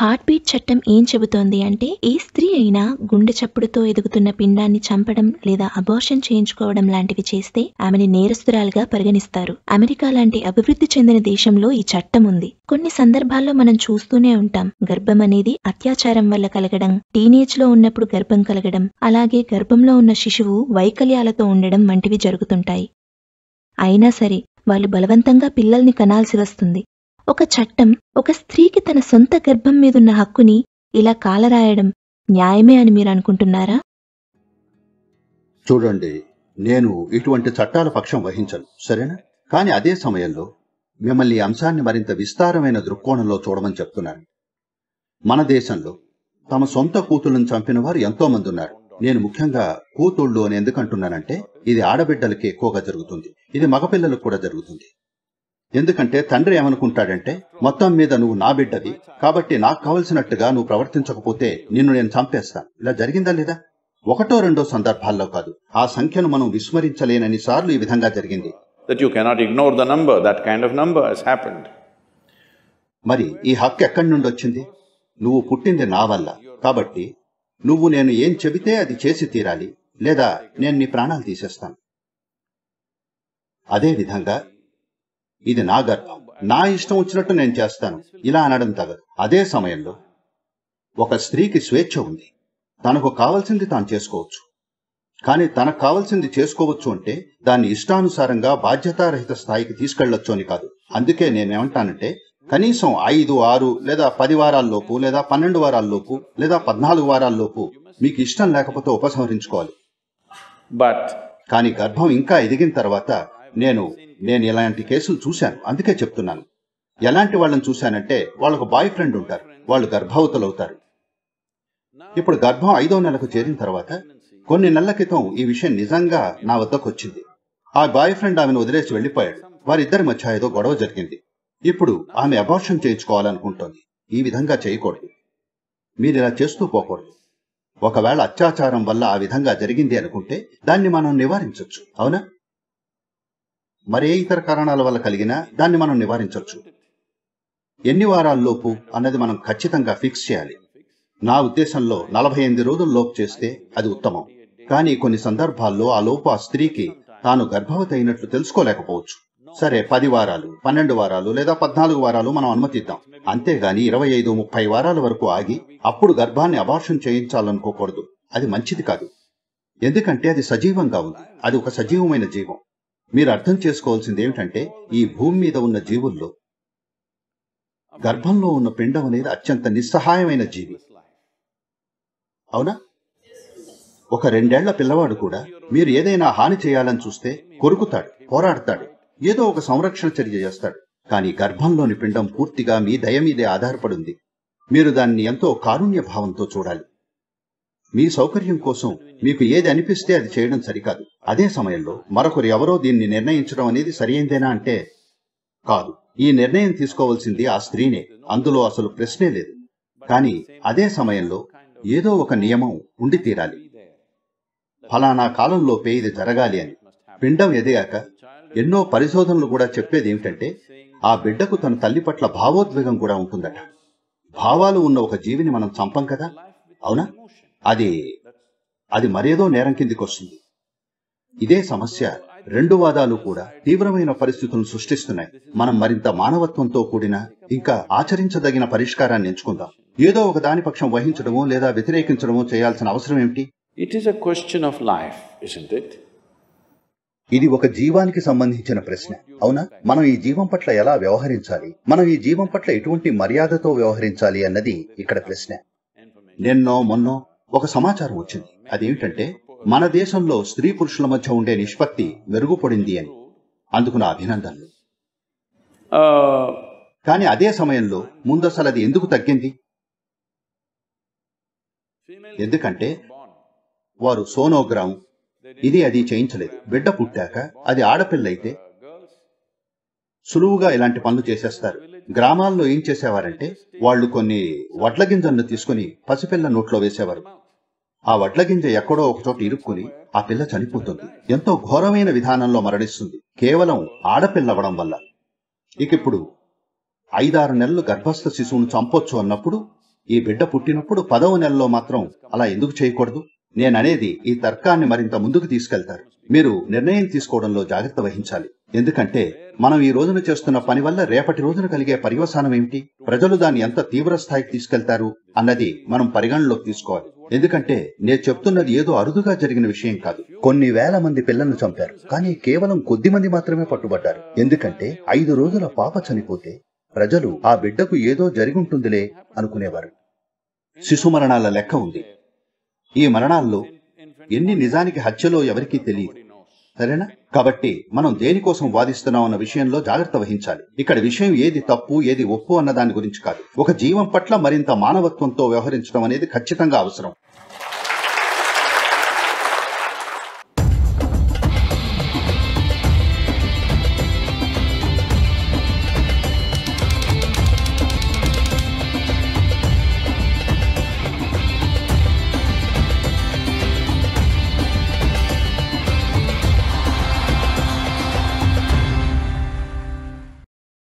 Heart beat చట్టం ఏం చెబుతోంది అంటే ఏ స్త్రీ అయినా గుండె చప్పుడుతో ఎదుగుతున్న పిండాన్ని చంపడం లేదా అబార్షన్ చేయించుకోవడం లాంటివి చేస్తే ఆమెని నేరస్తురాలుగా పరిగణిస్తారు అమెరికా లాంటి అభివృద్ధి చెందిన దేశంలో ఈ చట్టం ఉంది కొన్ని సందర్భాల్లో మనం చూస్తూనే ఉంటాం గర్భం అనేది అత్యాచారం వల్ల కలగడం టీనేజ్ లో ఉన్నప్పుడు గర్భం కలగడం అలాగే గర్భంలో ఉన్న శిశువు వైకల్యాలతో ఉండడం వంటివి జరుగుతుంటాయి అయినా సరే వాళ్ళు బలవంతంగా పిల్లల్ని కనాల్సి వస్తుంది ఒక చట్టం ఒక స్త్రీకి తన సొంత గర్భం మీదున్న హక్కుని ఇలా కాలరాయడం న్యాయమే అని మీరు అనుకుంటున్నారా చూడండి నేను ఇటువంటి చట్టాల పక్షం వహించను సరేనా కానీ అదే సమయంలో మిమ్మల్ని ఈ అంశాన్ని మరింత విస్తారమైన దృక్కోణంలో చూడమని చెప్తున్నాను మన దేశంలో తమ సొంత కూతుళ్లను చంపిన వారు ఎంతో మంది ఉన్నారు నేను ముఖ్యంగా కూతుళ్ళు అని ఎందుకు అంటున్నానంటే ఇది ఆడబిడ్డలకి ఎక్కువగా జరుగుతుంది ఇది మగపిల్లలకు కూడా జరుగుతుంది ఎందుకంటే తండ్రి ఏమనుకుంటాడంటే మొత్తం మీద నువ్వు నా బిడ్డది కాబట్టి నాకు కావలసినట్టుగా నువ్వు ప్రవర్తించకపోతే నిన్ను నేను చంపేస్తాను ఇలా జరిగిందా లేదా ఒకటో రెండో సందర్భాల్లో కాదు ఆ సంఖ్యను మనం విస్మరించలేనన్ని సార్లు ఈ విధంగా జరిగింది that you cannot ignore the number, that kind of number has happened. మరి ఈ హక్కు ఎక్కడి నుండి వచ్చింది నువ్వు పుట్టింది నా వల్ల కాబట్టి నువ్వు నేను ఏం చెబితే అది చేసి తీరాలి లేదా నేను నీ ప్రాణాలు తీసేస్తాను అదే విధంగా ఇది నా గర్భం నా ఇష్టం వచ్చినట్టు నేను చేస్తాను ఇలా అనడం తగదు అదే సమయంలో ఒక స్త్రీకి స్వేచ్ఛ ఉంది తనకు కావలసింది తాను చేసుకోవచ్చు కానీ తనకు కావలసింది చేసుకోవచ్చు అంటే దాన్ని ఇష్టానుసారంగా బాధ్యతారహిత స్థాయికి తీసుకెళ్లొచ్చు అని కాదు అందుకే నేనేమంటానంటే కనీసం ఐదు ఆరు లేదా పది వారాల్లోపు లేదా పన్నెండు వారాల్లోపు లేదా పద్నాలుగు వారాల్లోపు మీకు ఇష్టం లేకపోతే ఉపసంహరించుకోవాలి But కానీ గర్భం ఇంకా ఎదిగిన తర్వాత నేను నేను ఇలాంటి కేసులు చూశాను అందుకే చెప్తున్నాను ఎలాంటి వాళ్ళని చూశానంటే వాళ్ళకు బాయ్ ఫ్రెండ్ ఉంటారు వాళ్ళు గర్భవతులు అవుతారు ఇప్పుడు గర్భం ఐదో నెలకు చేరిన తర్వాత కొన్ని నెలల క్రితం ఈ విషయం నిజంగా నా వద్దకు వచ్చింది ఆ బాయ్ ఫ్రెండ్ ఆమెను వదిలేసి వెళ్లిపోయాడు వారిద్దరి మధ్య ఏదో గొడవ జరిగింది ఇప్పుడు ఆమె అబార్షన్ చేయించుకోవాలనుకుంటోంది ఈ విధంగా చేయకూడదు మీరు ఇలా చేస్తూ పోకూడదు ఒకవేళ అత్యాచారం వల్ల ఆ విధంగా జరిగింది అనుకుంటే దాన్ని మనం నివారించవచ్చు అవునా మరే ఇతర కారణాల వల్ల కలిగినా దాన్ని మనం నివారించవచ్చు ఎన్ని వారాల్లోపు అన్నది మనం ఖచ్చితంగా ఫిక్స్ చేయాలి నా ఉద్దేశంలో నలభై ఎనిమిది రోజుల లోపు చేస్తే అది ఉత్తమం కానీ కొన్ని సందర్భాల్లో ఆ లోపు ఆ స్త్రీకి తాను గర్భవతి అయినట్లు తెలుసుకోలేకపోవచ్చు సరే పది వారాలు పన్నెండు వారాలు లేదా పద్నాలుగు వారాలు మనం అనుమతిద్దాం అంతేగాని ఇరవై ఐదు ముప్పై వారాల వరకు ఆగి అప్పుడు గర్భాన్ని అబార్షన్ చేయించాలనుకోకూడదు అది మంచిది కాదు ఎందుకంటే అది సజీవంగా ఉంది అది ఒక సజీవమైన జీవం మీరు అర్థం చేసుకోవాల్సింది ఏమిటంటే ఈ భూమి మీద ఉన్న జీవుల్లో గర్భంలో ఉన్న పిండం అనేది అత్యంత నిస్సహాయమైన జీవి అవునా ఒక రెండేళ్ల పిల్లవాడు కూడా మీరు ఏదైనా హాని చేయాలని చూస్తే కొరుకుతాడు పోరాడతాడు ఏదో ఒక సంరక్షణ చర్య చేస్తాడు కానీ గర్భంలోని పిండం పూర్తిగా మీ దయ మీదే ఆధారపడింది మీరు దాన్ని ఎంతో కారుణ్య భావంతో చూడాలి మీ సౌకర్యం కోసం మీకు ఏది అనిపిస్తే అది చేయడం సరికాదు అదే సమయంలో మరొకరు ఎవరో దీన్ని నిర్ణయించడం అనేది సరియైందేనా అంటే కాదు ఈ నిర్ణయం తీసుకోవాల్సింది ఆ స్త్రీనే అందులో అసలు ప్రశ్నే లేదు కానీ అదే సమయంలో ఏదో ఒక నియమం ఉండి తీరాలి ఫలానా కాలంలోపే ఇది జరగాలి అని పిండం ఎదిగాక ఎన్నో పరిశోధనలు కూడా చెప్పేది ఏమిటంటే ఆ బిడ్డకు తన తల్లి పట్ల భావోద్వేగం కూడా ఉంటుందట భావాలు ఉన్న ఒక జీవిని మనం చంపం కదా అవునా అది అది మరేదో నేరం కిందికి వస్తుంది ఇదే సమస్య రెండు వాదాలు కూడా తీవ్రమైన పరిస్థితులను సృష్టిస్తున్నాయి మనం మరింత మానవత్వంతో కూడిన ఇంకా ఆచరించదగిన పరిష్కారాన్ని ఎంచుకుందాం ఏదో ఒక దాని పక్షం వహించడమో లేదా వ్యతిరేకించడమో చేయాల్సిన అవసరం ఏమిటి it is a question of life, isn't it? ఇది ఒక జీవానికి సంబంధించిన ప్రశ్న అవునా మనం ఈ జీవం పట్ల ఎలా వ్యవహరించాలి మనం ఈ జీవం పట్ల ఎటువంటి మర్యాదతో వ్యవహరించాలి అన్నది ఇక్కడ ప్రశ్న నిన్నో మొన్నో ఒక సమాచారం వచ్చింది అదేమిటంటే మన దేశంలో స్త్రీ పురుషుల మధ్య ఉండే నిష్పత్తి మెరుగుపడింది అని అందుకు నా అభినందనలు Uh, కానీ అదే సమయంలో ముందసలు అది ఎందుకు తగ్గింది ఎందుకంటే వారు సోనోగ్రామ్ ఇది అది చేయించలేదు బిడ్డ పుట్టాక అది ఆడపిల్లయితే సులువుగా ఇలాంటి పనులు చేసేస్తారు గ్రామాల్లో ఏం చేసేవారంటే వాళ్ళు కొన్ని వడ్ల గింజలను తీసుకుని పసిపిల్ల నోట్లో వేసేవారు ఆ వడ్ల గింజ ఎక్కడో ఒక చోట ఇరుక్కుని ఆ పిల్ల చనిపోతుంది ఎంతో ఘోరమైన విధానంలో మరణిస్తుంది కేవలం ఆడపిల్ల అవ్వడం వల్ల ఇక ఇప్పుడు ఐదారు నెలలు గర్భస్థ శిశువును చంపొచ్చు అన్నప్పుడు ఈ బిడ్డ పుట్టినప్పుడు పదవ నెలలో మాత్రం అలా ఎందుకు చేయకూడదు నేననేది ఈ తర్కాన్ని మరింత ముందుకు తీసుకెళ్తారు మీరు నిర్ణయం తీసుకోవడంలో జాగ్రత్త వహించాలి ఎందుకంటే మనం ఈ రోజున చేస్తున్న పని వల్ల రేపటి రోజున కలిగే పర్యవసానం ఏమిటి ప్రజలు దాన్ని ఎంత తీవ్ర స్థాయికి తీసుకెళ్తారు అన్నది మనం పరిగణనలోకి తీసుకోవాలి ఎందుకంటే నేను చెప్తున్నది ఏదో అరుదుగా జరిగిన విషయం కాదు కొన్ని వేల మంది పిల్లల్ని చంపారు కానీ కేవలం కొద్ది మంది మాత్రమే పట్టుబడ్డారు ఎందుకంటే ఐదు రోజుల పాప చనిపోతే ప్రజలు ఆ బిడ్డకు ఏదో జరిగుంటుందిలే అనుకునేవారు శిశు మరణాల లెక్క ఉంది ఈ మరణాల్లో ఎన్ని నిజానికి హత్యలో ఎవరికీ తెలియదు సరేనా కాబట్టి మనం దేనికోసం వాదిస్తున్నాం అన్న విషయంలో జాగ్రత్త వహించాలి ఇక్కడ విషయం ఏది తప్పు ఏది ఒప్పు అన్న దాని గురించి కాదు ఒక జీవం పట్ల మరింత మానవత్వంతో వ్యవహరించడం అనేది ఖచ్చితంగా అవసరం